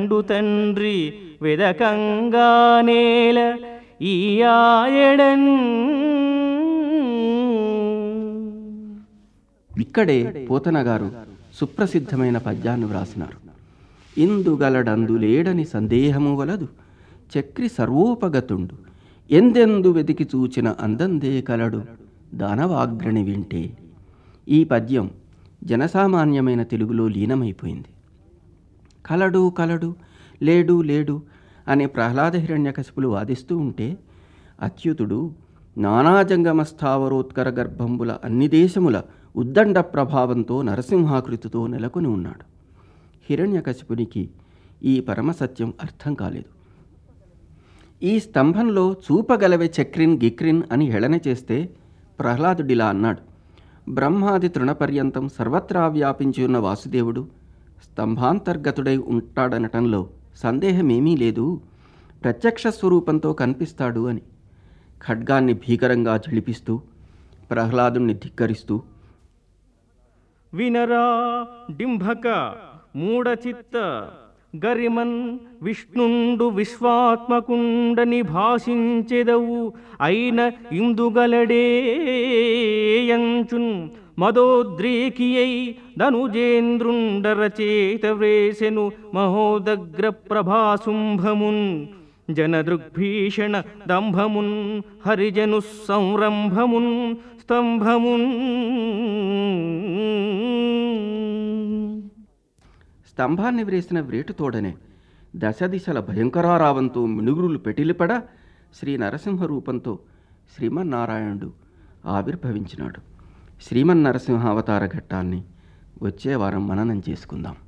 కండు తండ్రి వెదకంగా నేల ఈ ఆయడన్ ఇక్కడే పోతన గారు సుప్రసిద్ధమైన పద్యాన్ని వ్రాసినారు ఇందుగలడందు లేడని సందేహము వలదు చక్రి సర్వోపగతుండు ఎందెందు వెతికి చూచిన అందందే కలడు దానవాగ్రణి వింటే ఈ పద్యం జనసామాన్యమైన తెలుగులో లీనమైపోయింది కలడు కలడు లేడు లేడు అనే ప్రహ్లాద హిరణ్యకశిపులు వాదిస్తూ ఉంటే అచ్యుతుడు నానాజంగమ స్థావరోత్కర గర్భంబుల అన్ని దేశముల ఉద్దండ ప్రభావంతో నరసింహాకృతితో నెలకొని ఉన్నాడు హిరణ్యకశిపునికి ఈ పరమసత్యం అర్థం కాలేదు ఈ స్తంభంలో చూపగలవే చక్రిన్ గిక్రిన్ అని హేళన చేస్తే ప్రహ్లాదుడిలా అన్నాడు బ్రహ్మాది తృణపర్యంతం సర్వత్రా వ్యాపించి ఉన్న వాసుదేవుడు స్తంభాంతర్గతుడై ఉంటాడనటంలో సందేహమేమీ లేదు ప్రత్యక్ష స్వరూపంతో కనిపిస్తాడు అని ఖడ్గాన్ని భీకరంగా ఝళిపిస్తూ ప్రహ్లాదుణ్ణి ధిక్కరిస్తూ వినరా డింభక మూఢచిత్త గరిమన్ విష్ణుండు విశ్వాత్మకుండని భాషించెదవు అయిన ఇందుగలడేయంచున్ మదోద్రేకియై ధనుజేంద్రుండరచేత వ్రేసెను మహోదగ్ర ప్రభాశుంభమున్ జనదృగ్భీషణ దంభమున్ హరిజను సంరంభమున్ స్తంభమున్ స్తంభాన్ని వ్రేసిన వ్రేటుతోడనే దశ దిశల భయంకరారావంతో మినుగురులు పెటిలిపడ శ్రీ నరసింహ రూపంతో శ్రీమన్నారాయణుడు ఆవిర్భవించినాడు శ్రీమన్నరసింహ అవతార ఘట్టాన్ని వచ్చే వారం మననం చేసుకుందాం